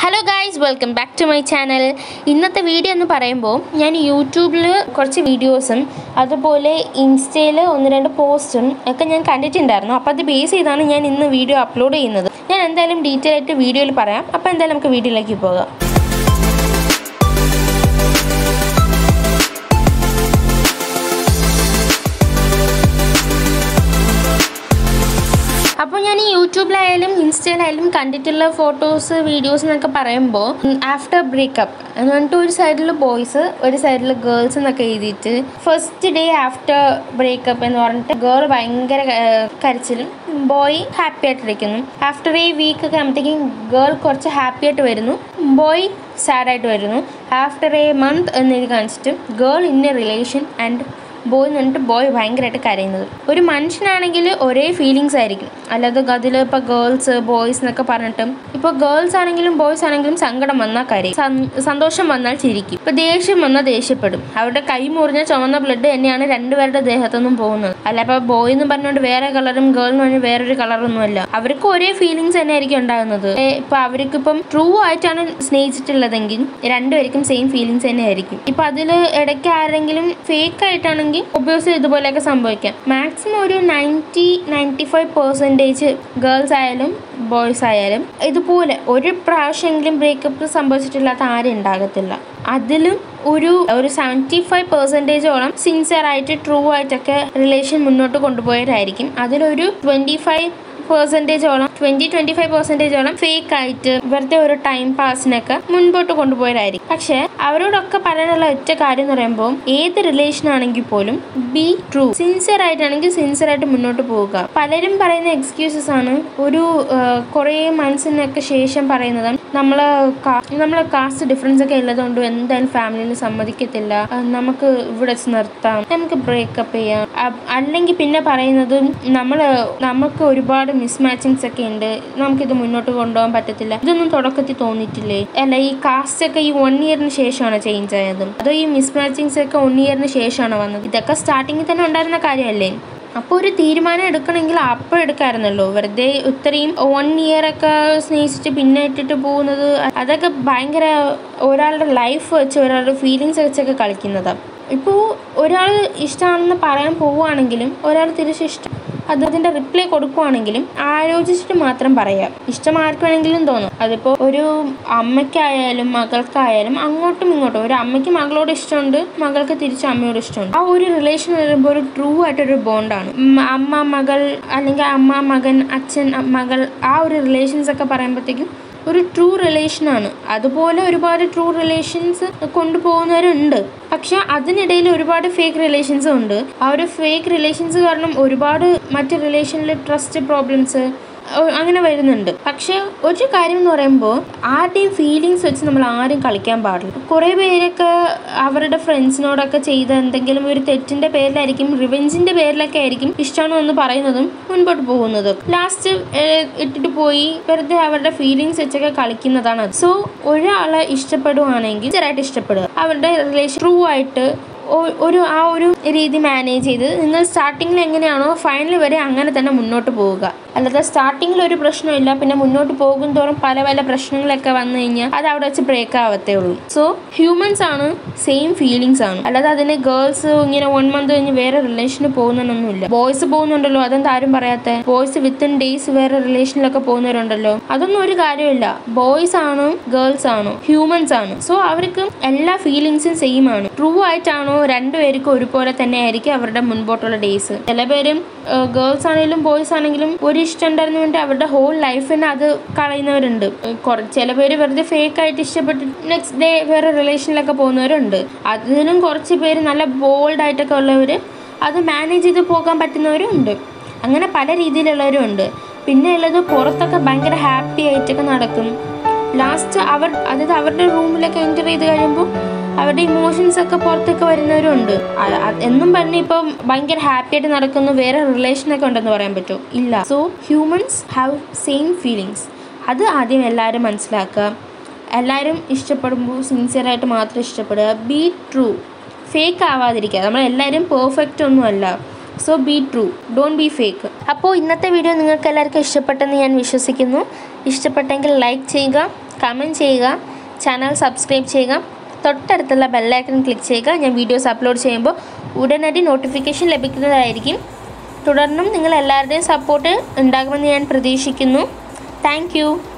hello guys welcome back to my channel ഇന്നത്തെ video എന്ന് പറയുമ്പോൾ ഞാൻ യൂട്യൂബിൽ കുറച്ച് വീഡിയോസും അതുപോലെ ഇൻസ്റ്റയിൽ ഒന്ന് രണ്ട് പോസ്റ്റും ഒക്കെ ഞാൻ കണ്ടിട്ടുണ്ടായിരുന്നു അപ്പോൾ അത് ബേസ് ചെയ്താണ് ഞാൻ ഇന്ന് വീഡിയോ അപ്ലോഡ് ചെയ്യുന്നത് ഞാൻ എന്തായാലും ഡീറ്റെയിൽ ആയിട്ട് വീഡിയോയിൽ പറയാം അപ്പോൾ എന്തായാലും നമുക്ക് വീഡിയോയിലേക്ക് പോകാം അപ്പോൾ ഞാൻ ഈ യൂട്യൂബിലായാലും ഇൻസ്റ്റയിലായാലും കണ്ടിട്ടുള്ള ഫോട്ടോസ് വീഡിയോസ് എന്നൊക്കെ പറയുമ്പോൾ ആഫ്റ്റർ ബ്രേക്കപ്പ് എന്ന് പറഞ്ഞിട്ട് ഒരു സൈഡിൽ ബോയ്സ് ഒരു സൈഡിൽ ഗേൾസ് എന്നൊക്കെ എഴുതിയിട്ട് ഫസ്റ്റ് ഡേ ആഫ്റ്റർ ബ്രേക്കപ്പ് എന്ന് പറഞ്ഞിട്ട് ഗേൾ ഭയങ്കര ക- കരച്ചിലും ബോയ് ഹാപ്പി ആയിട്ടിരിക്കുന്നു ആഫ്റ്റർ എ വീക്ക് ഒക്കെ ആകുമ്പോഴത്തേക്കും ഗേൾ കുറച്ച് ഹാപ്പി ആയിട്ട് വരുന്നു ബോയ് സാഡ് ആയിട്ട് വരുന്നു ആഫ്റ്റർ എ മന്ത് എന്നെഴുതി കാണിച്ചിട്ട് girl in a relation and boy എന്ന് പറഞ്ഞിട്ട് ബോയ് ഭയങ്കരമായിട്ട് കരയുന്നത് ഒരു മനുഷ്യനാണെങ്കിൽ ഒരേ ഫീലിങ്സ് ആയിരിക്കും അല്ലാതെ അതിൽ ഇപ്പോൾ ഗേൾസ് ബോയ്സ് എന്നൊക്കെ പറഞ്ഞിട്ടും ഇപ്പോൾ ഗേൾസ് ആണെങ്കിലും ബോയ്സ് ആണെങ്കിലും സങ്കടം വന്നാൽ കരയും സന്- സന്തോഷം വന്നാൽ ചിരിക്കും ഇപ്പോൾ ദേഷ്യം വന്നാൽ ദേഷ്യപ്പെടും അവരുടെ കൈ മുറിഞ്ഞ ചുവന്ന ബ്ലഡ് തന്നെയാണ് രണ്ടുപേരുടെ ദേഹത്തുനിന്നും പോകുന്നത് അല്ല ഇപ്പോൾ ബോയ് എന്ന് പറഞ്ഞുകൊണ്ട് വേറെ കളറും ഗേൾ എന്ന് പറഞ്ഞാൽ വേറൊരു കളറൊന്നുമല്ല അവർക്ക് ഒരേ ഫീലിങ്സ് തന്നെ ആയിരിക്കും ഉണ്ടാകുന്നത് ഏ, ഇപ്പൊ അവർക്കിപ്പം ട്രൂ ആയിട്ടാണ് സ്നേഹിച്ചിട്ടുള്ളതെങ്കിൽ രണ്ടുപേർക്കും സെയിം ഫീലിങ്സ് തന്നെ ആയിരിക്കും ഇപ്പൊ അതിൽ ഇടയ്ക്ക് ആരെങ്കിലും ഫേക്ക് ആയിട്ടാണെങ്കിൽ ഒബ്വിയസ്ലി ഇതുപോലെയൊക്കെ സംഭവിക്കാം മാക്സിമം ഒരു ninety ninety five percentage girls ആയാലും ബോയ്സ് ആയാലും ഇതുപോലെ ഒരു പ്രാവശ്യമെങ്കിലും ബ്രേക്കപ്പ് സംഭവിച്ചിട്ടില്ലാത്ത ആരും ഉണ്ടാകത്തില്ല അതിലും ഒരു ഒരു സെവൻറ്റി ഫൈവ് പെർസെൻറ്റേജോളം സിൻസിയർ ആയിട്ട് ട്രൂ ആയിട്ടൊക്കെ റിലേഷൻ മുന്നോട്ട് കൊണ്ടുപോയവരായിരിക്കും അതിലൊരു ട്വൻറ്റി ഫൈവ് പെർസെൻറ്റേജോളം ട്വൻറ്റി ട്വൻറ്റി ഫൈവ് പെർസെൻറ്റേജോളം ഫേക്ക് ആയിട്ട് വെറുതെ ഒരു ടൈം പാസിനൊക്കെ മുൻപോട്ട് കൊണ്ടുപോയവരായിരിക്കും പക്ഷേ അവരോടൊക്കെ പറയാനുള്ള ഒറ്റ കാര്യം എന്ന് പറയുമ്പോൾ ഏത് റിലേഷൻ ആണെങ്കിൽ പോലും ബി ട്രൂ സിൻസിയർ ആയിട്ടാണെങ്കിൽ സിൻസിയർ ആയിട്ട് മുന്നോട്ട് പോവുക പലരും പറയുന്ന എക്സ്ക്യൂസസ് ആണ് ഒരു കുറേ മനസ്സിനൊക്കെ ശേഷം പറയുന്നത് നമ്മൾ നമ്മൾ കാസ്റ്റ് ഡിഫറൻസ് ഒക്കെ ഉള്ളതുകൊണ്ട് എന്തായാലും ഫാമിലിയിൽ സമ്മതിക്കത്തില്ല ആ, നമുക്ക് ഇവിടെ വെച്ച് നിർത്താം നമുക്ക് ബ്രേക്കപ്പ് ചെയ്യാം അ- അല്ലെങ്കിൽ പിന്നെ പറയുന്നത് നമ്മൾ നമുക്ക് ഒരുപാട് മിസ്മാച്ചിങ്സ് ഒക്കെ ഉണ്ട് നമുക്കിത് മുന്നോട്ട് കൊണ്ടുപോകാൻ പറ്റത്തില്ല ഇതൊന്നും തുടക്കത്തിൽ തോന്നിയിട്ടില്ലേ അല്ല ഈ കാസ്റ്റ് ഒക്കെ ഈ വൺ ഇയറിന് ശേഷമാണ് ചേഞ്ച് ആയത് അതോ ഈ മിസ്മാച്ചിങ്സ് ഒക്കെ വൺ ഇയറിന് ശേഷമാണ് വന്നത് ഇതൊക്കെ സ്റ്റാർട്ടിങ്ങിൽ തന്നെ ഉണ്ടായിരുന്ന കാര്യമല്ലേ അപ്പോൾ ഒരു തീരുമാനം എടുക്കണമെങ്കിൽ അപ്പോൾ എടുക്കാമായിരുന്നല്ലോ വെറുതെ ഇത്രയും വൺ ഇയർ ഒക്കെ സ്നേഹിച്ചിട്ട് പിന്നെ ഇട്ടിട്ട് പോകുന്നത് അതൊക്കെ ഭയങ്കര ഒരാളുടെ ലൈഫ് വെച്ച് ഒരാളുടെ ഫീലിങ്സ് വെച്ചൊക്കെ കളിക്കുന്നതാണ് ഇപ്പോൾ ഒരാൾ ഇഷ്ടമാണെന്ന് പറയാൻ പോവുകയാണെങ്കിലും ഒരാൾ തിരിച്ച് ഇഷ്ടം അത് അതിന്റെ റിപ്ലൈ കൊടുക്കുവാണെങ്കിലും ആലോചിച്ചിട്ട് മാത്രം പറയാം ഇഷ്ടം ആർക്ക് വേണമെങ്കിലും തോന്നും അതിപ്പോ ഒരു അമ്മയ്ക്കായാലും മകൾക്കായാലും അങ്ങോട്ടും ഇങ്ങോട്ടും ഒരു അമ്മയ്ക്ക് മകളോട് ഇഷ്ടമുണ്ട് മകൾക്ക് തിരിച്ച് അമ്മയോട് ഇഷ്ടമുണ്ട് ആ ഒരു റിലേഷൻ വരുമ്പോൾ ഒരു ട്രൂ ആയിട്ടൊരു ബോണ്ടാണ് അമ്മ മകൾ അല്ലെങ്കിൽ അമ്മ മകൻ അച്ഛൻ അ- മകൾ ആ ഒരു റിലേഷൻസ് ഒക്കെ പറയുമ്പോഴത്തേക്കും ഒരു ട്രൂ റിലേഷനാണ് അതുപോലെ ഒരുപാട് ട്രൂ റിലേഷൻസ് കൊണ്ടുപോകുന്നവരുണ്ട് പക്ഷെ അതിനിടയിൽ ഒരുപാട് ഫേക്ക് റിലേഷൻസും ഉണ്ട് ആ ഒരു ഫേക്ക് റിലേഷൻസ് കാരണം ഒരുപാട് മറ്റ് റിലേഷനിൽ ട്രസ്റ്റ് പ്രോബ്ലംസ് അങ്ങനെ വരുന്നുണ്ട് പക്ഷെ ഒരു കാര്യം എന്ന് പറയുമ്പോൾ ആരുടെയും ഫീലിങ്സ് വെച്ച് നമ്മൾ ആരും കളിക്കാൻ പാടില്ല കുറേ പേരൊക്കെ അവരുടെ ഫ്രണ്ട്സിനോടൊക്കെ ചെയ്ത എന്തെങ്കിലും ഒരു തെറ്റിന്റെ പേരിലായിരിക്കും റിവെഞ്ചിന്റെ പേരിലൊക്കെ ആയിരിക്കും ഇഷ്ടമാണോ എന്ന് പറയുന്നതും മുൻപോട്ട് പോകുന്നതും ലാസ്റ്റ് ഇട്ടിട്ട് പോയി വെറുതെ അവരുടെ ഫീലിങ്സ് വെച്ചൊക്കെ കളിക്കുന്നതാണ് അത് സോ ഒരാളെ ഇഷ്ടപ്പെടുവാണെങ്കിൽ ചെറുതായിട്ട് ഇഷ്ടപ്പെടുക അവരുടെ റിലേഷൻ ട്രൂ ആയിട്ട് ഒ- ഒരു ആ ഒരു രീതി മാനേജ് ചെയ്ത് നിങ്ങൾ സ്റ്റാർട്ടിങ്ങിൽ എങ്ങനെയാണോ ഫൈനൽ വരെ അങ്ങനെ തന്നെ മുന്നോട്ട് പോവുക അല്ലാതെ സ്റ്റാർട്ടിങ്ങിൽ ഒരു പ്രശ്നമില്ല പിന്നെ മുന്നോട്ട് പോകും തോറും പല പല പ്രശ്നങ്ങളൊക്കെ വന്നു കഴിഞ്ഞാൽ അത് അവിടെ വെച്ച് ബ്രേക്ക് ആവത്തേ ഉള്ളൂ സോ ഹ്യൂമൻസ് ആണ് സെയിം ഫീലിങ്സ് ആണ് അല്ലാതെ അതിന് ഗേൾസ് ഇങ്ങനെ വൺ മന്ത് കഴിഞ്ഞ് വേറെ റിലേഷന് പോകുന്നൊന്നുമില്ല ബോയ്സ് പോകുന്നുണ്ടല്ലോ അതെന്താ ആരും പറയാത്ത ബോയ്സ് വിത്തിൻ ഡേയ്സ് വേറെ റിലേഷനിലൊക്കെ പോകുന്നവരുണ്ടല്ലോ അതൊന്നും ഒരു കാര്യമില്ല ബോയ്സ് ആണോ ഗേൾസ് ആണോ ഹ്യൂമൻസ് ആണ് സോ അവർക്ക് എല്ലാ ഫീലിങ്സും സെയിം ആണ് ട്രൂ ആയിട്ടാണോ രണ്ടുപേർക്കും ഒരുപോലെ തന്നെ ആയിരിക്കും അവരുടെ മുൻപോട്ടുള്ള ഡേയ്സ് ചില പേരും ഗേൾസ് ആണെങ്കിലും ബോയ്സ് ആണെങ്കിലും ഒരു ഇഷ്ടം ഉണ്ടായിരുന്നു വേണ്ടി അവരുടെ ഹോൾ ലൈഫിനെ അത് കളയുന്നവരുണ്ട് ഏഹ് കുറ- ചില പേര് വെറുതെ ഫേക്ക് ആയിട്ട് ഇഷ്ടപ്പെട്ട് നെക്സ്റ്റ് ഡേ വേറെ റിലേഷനിലൊക്കെ പോകുന്നവരുണ്ട് അതിലും കുറച്ച് പേര് നല്ല ബോൾഡ് ആയിട്ടൊക്കെ ഉള്ളവർ അത് മാനേജ് ചെയ്ത് പോകാൻ പറ്റുന്നവരും ഉണ്ട് അങ്ങനെ പല രീതിയിലുള്ളവരും ഉണ്ട് പിന്നെ ഉള്ളത് പുറത്തൊക്കെ ഭയങ്കര ഹാപ്പി ആയിട്ടൊക്കെ നടക്കും ലാസ്റ്റ് അവർ അതായത് അവരുടെ റൂമിലൊക്കെ എൻ്റർ ചെയ്ത് കഴിയുമ്പോൾ അവരുടെ ഇമോഷൻസ് ഒക്കെ പുറത്തൊക്കെ വരുന്നവരുണ്ട് അ- അ- എന്നും പറഞ്ഞ് ഇപ്പം ഭയങ്കര ഹാപ്പി ആയിട്ട് നടക്കുന്ന വേറെ റിലേഷനൊക്കെ ഉണ്ടെന്ന് പറയാൻ പറ്റുമോ ഇല്ല so humans have same feelings അത് ആദ്യം എല്ലാവരും മനസ്സിലാക്കുക എല്ലാവരും ഇഷ്ടപ്പെടുമ്പോൾ സിൻസിയറായിട്ട് മാത്രം ഇഷ്ടപ്പെടുക ബി ട്രൂ ഫേക്ക് ആവാതിരിക്കുക നമ്മളെല്ലാവരും പെർഫെക്റ്റ് ഒന്നുമല്ല so be true don't be fake അപ്പോൾ ഇന്നത്തെ വീഡിയോ നിങ്ങൾക്ക് എല്ലാവർക്കും ഇഷ്ടപ്പെട്ടെന്ന് ഞാൻ വിശ്വസിക്കുന്നു ഇഷ്ടപ്പെട്ടെങ്കിൽ ലൈക്ക് ചെയ്യുക കമൻറ്റ് ചെയ്യുക ചാനൽ സബ്സ്ക്രൈബ് ചെയ്യുക തൊട്ടടുത്തുള്ള ബെല്ലൈക്കൺ ക്ലിക്ക് ചെയ്യുക ഞാൻ വീഡിയോസ് അപ്ലോഡ് ചെയ്യുമ്പോൾ ഉടനടി നോട്ടിഫിക്കേഷൻ ലഭിക്കുന്നതായിരിക്കും തുടർന്നും നിങ്ങൾ എല്ലാവരുടെയും സപ്പോർട്ട് ഉണ്ടാകുമെന്ന് ഞാൻ പ്രതീക്ഷിക്കുന്നു താങ്ക്